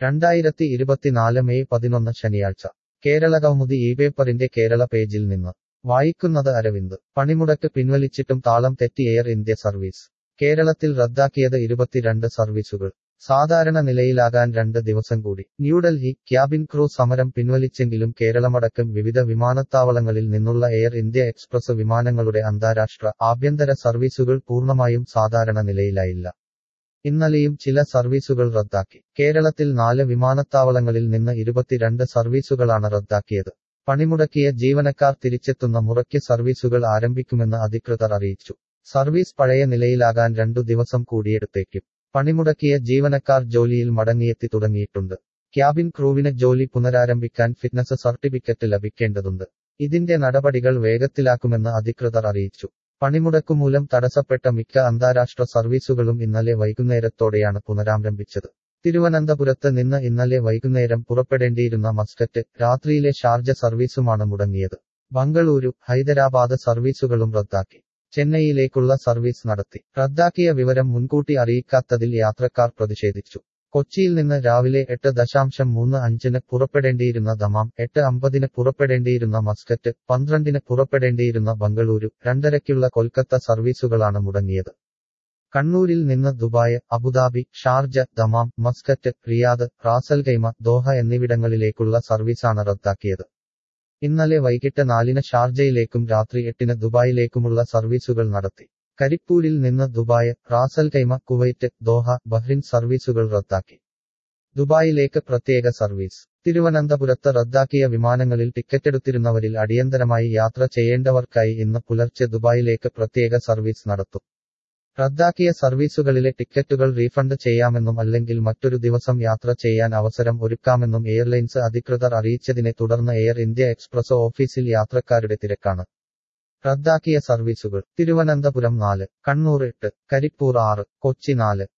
രണ്ടായിരത്തി ഇരുപത്തിനാല് മെയ് പതിനൊന്ന് ശനിയാഴ്ച കേരള കൗമുദി ഈ പേപ്പറിന്റെ കേരള പേജിൽ നിന്ന് വായിക്കുന്നത് അരവിന്ദ് പണിമുടക്ക് പിൻവലിച്ചിട്ടും താളം തെറ്റി എയർ ഇന്ത്യ സർവീസ് കേരളത്തിൽ റദ്ദാക്കിയത് ഇരുപത്തിരണ്ട് സർവീസുകൾ സാധാരണ നിലയിലാകാൻ രണ്ട് ദിവസം കൂടി ന്യൂഡൽഹി ക്യാബിൻ ക്രൂ സമരം പിൻവലിച്ചെങ്കിലും കേരളമടക്കം വിവിധ വിമാനത്താവളങ്ങളിൽ നിന്നുള്ള എയർ ഇന്ത്യ എക്സ്പ്രസ് വിമാനങ്ങളുടെ അന്താരാഷ്ട്ര ആഭ്യന്തര സർവീസുകൾ പൂർണ്ണമായും സാധാരണ നിലയിലായില്ല ഇന്നലെയും ചില സർവീസുകൾ റദ്ദാക്കി കേരളത്തിൽ നാല് വിമാനത്താവളങ്ങളിൽ നിന്ന് ഇരുപത്തിരണ്ട് സർവീസുകളാണ് റദ്ദാക്കിയത് പണിമുടക്കിയ ജീവനക്കാർ തിരിച്ചെത്തുന്ന മുറയ്ക്ക് സർവീസുകൾ ആരംഭിക്കുമെന്ന് അധികൃതർ അറിയിച്ചു സർവീസ് പഴയ നിലയിലാകാൻ രണ്ടു ദിവസം കൂടിയെടുത്തേക്കും പണിമുടക്കിയ ജീവനക്കാർ ജോലിയിൽ മടങ്ങിയെത്തി തുടങ്ങിയിട്ടുണ്ട് ക്യാബിൻ ക്രൂവിന് ജോലി പുനരാരംഭിക്കാൻ ഫിറ്റ്നസ് സർട്ടിഫിക്കറ്റ് ലഭിക്കേണ്ടതുണ്ട് ഇതിന്റെ നടപടികൾ വേഗത്തിലാക്കുമെന്ന് അധികൃതർ അറിയിച്ചു പണിമുടക്കുമൂലം തടസ്സപ്പെട്ട മിക്ക അന്താരാഷ്ട്ര സർവീസുകളും ഇന്നലെ വൈകുന്നേരത്തോടെയാണ് പുനരാരംഭിച്ചത് തിരുവനന്തപുരത്ത് നിന്ന് ഇന്നലെ വൈകുന്നേരം പുറപ്പെടേണ്ടിയിരുന്ന മസ്കറ്റ് രാത്രിയിലെ ഷാർജ സർവീസുമാണ് മുടങ്ങിയത് ബംഗളൂരു ഹൈദരാബാദ് സർവീസുകളും റദ്ദാക്കി ചെന്നൈയിലേക്കുള്ള സർവീസ് നടത്തി റദ്ദാക്കിയ വിവരം മുൻകൂട്ടി അറിയിക്കാത്തതിൽ യാത്രക്കാർ പ്രതിഷേധിച്ചു കൊച്ചിയിൽ നിന്ന് രാവിലെ എട്ട് ദശാംശം മൂന്ന് അഞ്ചിന് പുറപ്പെടേണ്ടിയിരുന്ന ദമാം എട്ട് അമ്പതിന് പുറപ്പെടേണ്ടിയിരുന്ന മസ്കറ്റ് പന്ത്രണ്ടിന് പുറപ്പെടേണ്ടിയിരുന്ന ബംഗളൂരു രണ്ടരയ്ക്കുള്ള കൊൽക്കത്ത സർവീസുകളാണ് മുടങ്ങിയത് കണ്ണൂരിൽ നിന്ന് Dubai Abu Dhabi Sharjah Dammam Muscat Riyadh Ras Al Khaimah Doha എന്നിവിടങ്ങളിലേക്കുള്ള സർവീസാണ് റദ്ദാക്കിയത് ഇന്നലെ വൈകിട്ട് നാലിന് ഷാർജയിലേക്കും രാത്രി എട്ടിന് ദുബായിലേക്കുമുള്ള സർവീസുകൾ നടത്തി കരിപ്പൂരിൽ നിന്ന് Dubai Ras Al Khaimah Kuwait Doha Bahrain സർവീസുകൾ റദ്ദാക്കി ദുബായിലേക്ക് പ്രത്യേക സർവീസ് തിരുവനന്തപുരത്ത് റദ്ദാക്കിയ വിമാനങ്ങളിൽ ടിക്കറ്റെടുത്തിരുന്നവരിൽ അടിയന്തരമായി യാത്ര ചെയ്യേണ്ടവർക്കായി ഇന്ന് പുലർച്ചെ ദുബായിലേക്ക് പ്രത്യേക സർവീസ് നടത്തും റദ്ദാക്കിയ സർവീസുകളിലെ ടിക്കറ്റുകൾ റീഫണ്ട് ചെയ്യാമെന്നും അല്ലെങ്കിൽ മറ്റൊരു ദിവസം യാത്ര ചെയ്യാൻ അവസരം ഒരുക്കാമെന്നും എയർലൈൻസ് അധികൃതർ അറിയിച്ചതിനെ തുടർന്ന് എയർ ഇന്ത്യ എക്സ്പ്രസ് ഓഫീസിൽ യാത്രക്കാരുടെ തിരക്കാണ് റദ്ദാക്കിയ സർവീസുകൾ തിരുവനന്തപുരം നാല് കണ്ണൂർ എട്ട് കരിപ്പൂർ ആറ് കൊച്ചി നാല്